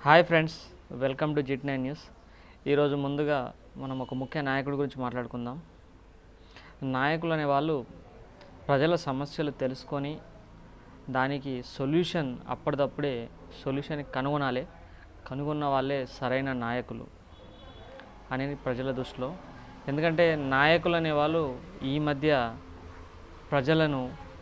hi friends welcome to jit nine news ఈరోజు ముందుగా మనం ఒక ముఖ్య నాయకుడి గురించి మాట్లాడుకుందాం నాయకులు అనే వాళ్ళు ప్రజల సమస్యలు తెలుసుకొని దానికి సొల్యూషన్ అప్పటిదప్పుడే సొల్యూషన్ కనుగొనాలి కనుగొన్న వాళ్ళే సరైన నాయకులు అనేది ప్రజల దృష్టిలో ఎందుకంటే నాయకులు అనేవాళ్ళు ఈ మధ్య ప్రజలను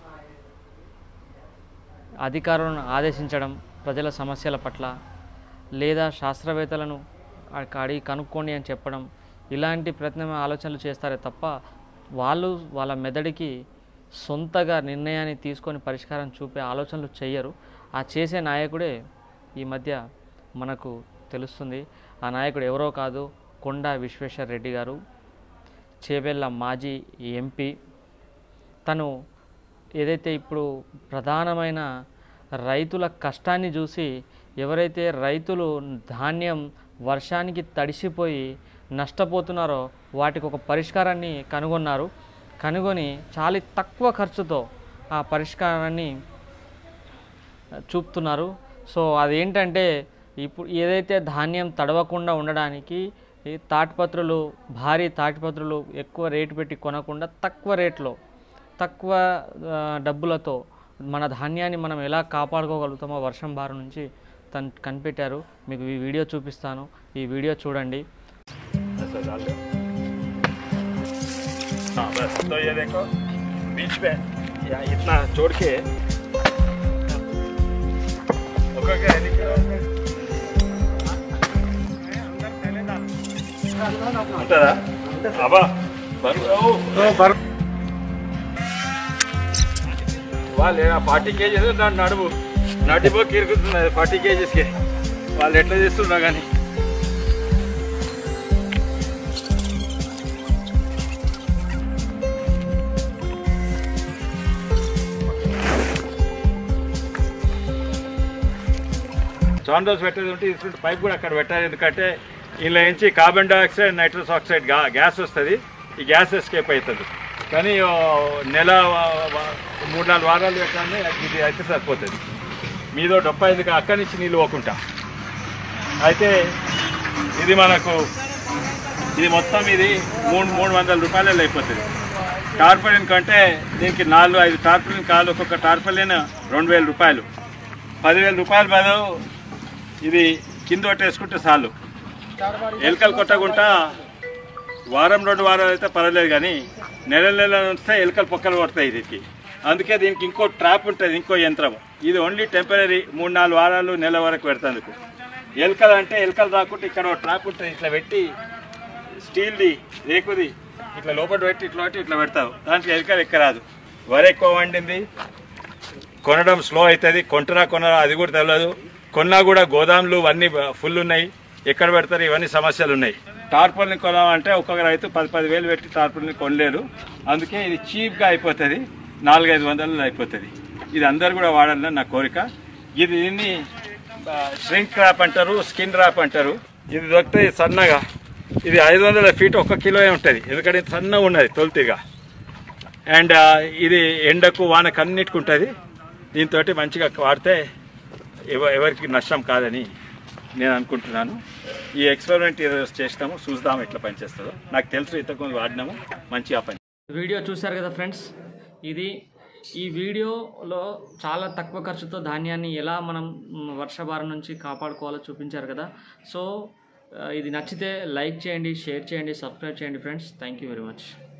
అధికారులను ఆదేశించడం ప్రజల సమస్యల పట్ల లేదా శాస్త్రవేత్తలను అక్క- అడిగి కనుక్కోండి అని చెప్పడం ఇలాంటి ప్రయత్నమైన ఆలోచనలు చేస్తారే తప్ప వాళ్ళు వాళ్ళ మెదడికి సొంతగా నిర్ణయాన్ని తీసుకొని పరిష్కారం చూపే ఆలోచనలు చేయరు ఆ చేసే నాయకుడే ఈ మధ్య మనకు తెలుస్తుంది ఆ నాయకుడు ఎవరో కాదు కొండా విశ్వేశ్వర రెడ్డి గారు చేవెళ్ళ మాజీ ఎంపీ తను ఏదైతే ఇప్పుడు ప్రధానమైన రైతుల కష్టాన్ని చూసి ఎవరైతే రైతులు ధాన్యం వర్షానికి తడిసిపోయి నష్టపోతున్నారో వాటికి ఒక పరిష్కారాన్ని కనుగొన్నారు కనుగొని చాలా తక్కువ ఖర్చుతో ఆ పరిష్కారాన్ని చూపుతున్నారు సో అదేంటంటే ఇప్పుడు ఏదైతే ధాన్యం తడవకుండా ఉండడానికి ఈ తాటిపత్రులు భారీ తాటిపత్రులు ఎక్కువ రేటు పెట్టి కొనకుండా తక్కువ రేట్లో తక్కువ ఆ, డబ్బులతో మన ధాన్యాన్ని మనం ఎలా కాపాడుకోగలుగుతామో వర్షం బారి నుంచి తను కనిపెట్టారు మీకు ఈ వీడియో చూపిస్తాను ఈ వీడియో చూడండి ऐसा डाल दो हाँ बस तो ये देखो बीच में या इतना छोड़ के ओके क्या ఉంటుందా అబ్బా బరువు వాళ్ళు ఫార్టీ కేజీస్ నన్ను నడుము నడిపోకి ఇరుకుతున్నది ఫార్టీ కేజీస్కి వాళ్ళు ఎట్లా చేస్తున్నా కానీ చాండోస్ పెట్టేది ఉంటే ఇటువంటి పైప్ కూడా అక్కడ పెట్టాలి ఎందుకంటే ఇందులో నుంచి కార్బన్ డైఆక్సైడ్ నైట్రస్ ఆక్సైడ్ గా గ్యాస్ వస్తుంది ఈ గ్యాస్ ఎస్కేప్ అవుతుంది కానీ ఓ నెల వ- వ- మూడు నాలుగు వారాలు పెట్టాలని ఇది అయితే సరిపోతుంది మీదో డొప్ప ఎందుకు అక్కడి నుంచి నీళ్ళు పోకుంటా అయితే ఇది మనకు ఇది మొత్తం ఇది మూడు మూడు వందల రూపాయలలో అయిపోతుంది టార్పలిన్ కంటే దీనికి నాలుగు ఐదు టార్పలిన్ కాదు ఒక్కొక్క టార్పలిన్ రెండు వేల రూపాయలు పదివేల రూపాయల బదులు ఇది కింద వేసుకుంటే చాలు ఎలుకలు కొట్టకుండా వారం రెండు వారాలు అయితే పర్వాలేదు కానీ నెల నెల వస్తే ఎలుకలు పొక్కలు కొడతాయి దీనికి అందుకే దీనికి ఇంకో ట్రాప్ ఉంటుంది ఇంకో యంత్రం ఇది ఓన్లీ టెంపరీ మూడు నాలుగు వారాలు నెల వరకు పెడతాందుకు ఎలుకలు అంటే ఎలుకలు రాకుండా ఇక్కడ ఒక ట్రాప్ ఉంటుంది ఇట్లా పెట్టి స్టీల్ది రేకుది ఇట్లా లోపల పెట్టి ఇట్లా పెట్టి ఇట్లా పెడతావు దాంట్లో ఎలుకలు ఎక్కరాదు వరి ఎక్కువ వండింది కొనడం స్లో అవుతుంది కొంటరా కొనరా అది కూడా తెలియదు కొన్నా కూడా గోదాంలు అన్నీ ఫుల్ ఉన్నాయి ఎక్కడ పెడతారు ఇవన్నీ సమస్యలు ఉన్నాయి టార్పల్ని కొనాలంటే ఒక్కొక్క రైతు పది పది వేలు పెట్టి టార్పల్ని కొనలేరు అందుకే ఇది చీప్గా అయిపోతుంది నాలుగైదు వందలు అయిపోతుంది ఇది అందరు కూడా వాడాలని నా కోరిక ఇది దీన్ని ష్రింక్ ర్యాప్ అంటారు స్కిన్ ర్యాప్ అంటారు ఇది దొరికితే సన్నగా ఇది ఐదు వందల ఫీట్ ఒక కిలో ఉంటుంది ఎందుకంటే ఇది సన్నగా ఉన్నది తొలితిగా అండ్ ఇది ఎండకు వానకు అన్నిటికి ఉంటుంది దీంతో మంచిగా వాడితే ఎవ ఎవరికి నష్టం కాదని నేను అనుకుంటున్నాను ఈ ఎక్స్పెరిమెంట్ ఈరోజు చేసినాము చూద్దాం ఎట్లా పనిచేస్తుందో నాకు తెలుసు ఇంతకుముందు వాడినాము మంచిగా పని వీడియో చూశారు కదా ఫ్రెండ్స్ ఇది ఈ వీడియోలో చాలా తక్కువ ఖర్చుతో ధాన్యాన్ని ఎలా మనం మ్, వర్షభారం నుంచి కాపాడుకోవాలో చూపించారు కదా సో ఆ, ఇది నచ్చితే లైక్ చేయండి షేర్ చేయండి సబ్స్క్రైబ్ చేయండి friends thank you very much